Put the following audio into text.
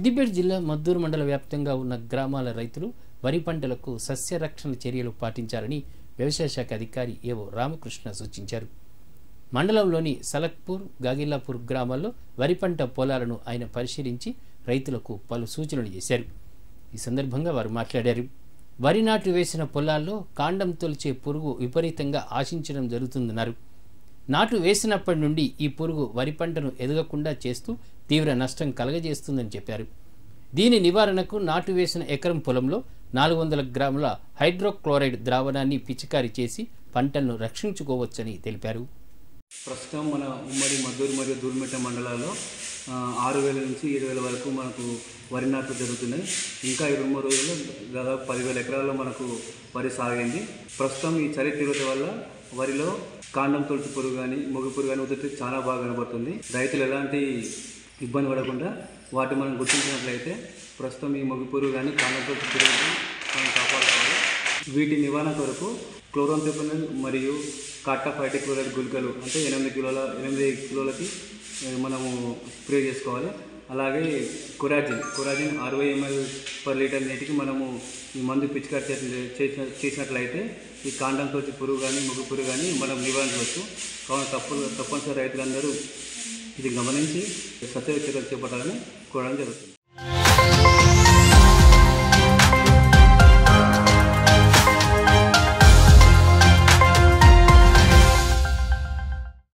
సిద్దిపేట జిల్లా మద్దూరు మండల వ్యాప్తంగా ఉన్న గ్రామాల రైతులు వరి పంటలకు సస్యరక్షణ చర్యలు పాటించాలని వ్యవసాయ శాఖ అధికారి ఏవో రామకృష్ణ సూచించారు మండలంలోని సలక్పూర్ గాగిల్లాపూర్ గ్రామాల్లో వరి పంట పొలాలను ఆయన పరిశీలించి రైతులకు పలు సూచనలు చేశారు ఈ సందర్భంగా వారు మాట్లాడారు వరి నాటు వేసిన పొలాల్లో కాండం తొలిచే పురుగు విపరీతంగా ఆశించడం జరుగుతుందన్నారు నాటు వేసినప్పటి నుండి ఈ పురుగు వరి పంటను ఎదగకుండా చేస్తూ తీవ్ర నష్టం కలగజేస్తుందని చెప్పారు దీని నివారణకు నాటు వేసిన ఎకరం పొలంలో నాలుగు వందల గ్రాముల హైడ్రోక్లోరైడ్ ద్రావణాన్ని పిచికారీ చేసి పంటలను రక్షించుకోవచ్చని తెలిపారు ప్రస్తుతం మన ఉమ్మడి మద్దూరు మరియు దూర్మిట్ట మండలాల్లో ఆ, ఆరు వేల నుంచి ఏడు వేల వరకు మనకు వరి నాట్లు జరుగుతున్నాయి ఇంకా ఇరవై మూడు రోజుల్లో దాదాపు పదివేల ఎకరాల్లో మనకు వరి సాగైంది ప్రస్తుతం ఈ చలి తీవ్రత వల్ల వరిలో కాండం తొలుచు పురుగు కానీ మొగ్గు పురుగు కానీ ఉధృతి చాలా బాగా కనబడుతుంది రైతులు ఎలాంటి ఇబ్బంది పడకుండా వాటిని మనం గుర్తించినట్లయితే ప్రస్తుతం ఈ మొగ్గు పురుగు కానీ కాండం తొలుచు పురుగు కానీ మనం కాపాడుకోవాలి వీటి నివారణ కొరకు క్లోరోన్థెపనల్ మరియు కాటాఫైటి క్లోరైడ్ గుళికలు అంటే ఎనిమిది కిలోల ఎనిమిది కిలోలకి ఏ, మనము స్ప్రే చేసుకోవాలి అలాగే కొరాజిన్ కొరాజిన్ అరవై ఎంఎల్ పర్ లీటర్ నీటికి మనము ఈ మందు పిచికారి చేసిన చేసిన చేసినట్లయితే ఈ కాండంతో వచ్చే పురుగు కానీ ముగ్గు పురుగు కానీ మనం నివారించవచ్చు కావున తప్పు తప్పనిసరి రైతులందరూ ఇది గమనించి సత్య చర్యలు చేపట్టాలని కోరడం జరుగుతుంది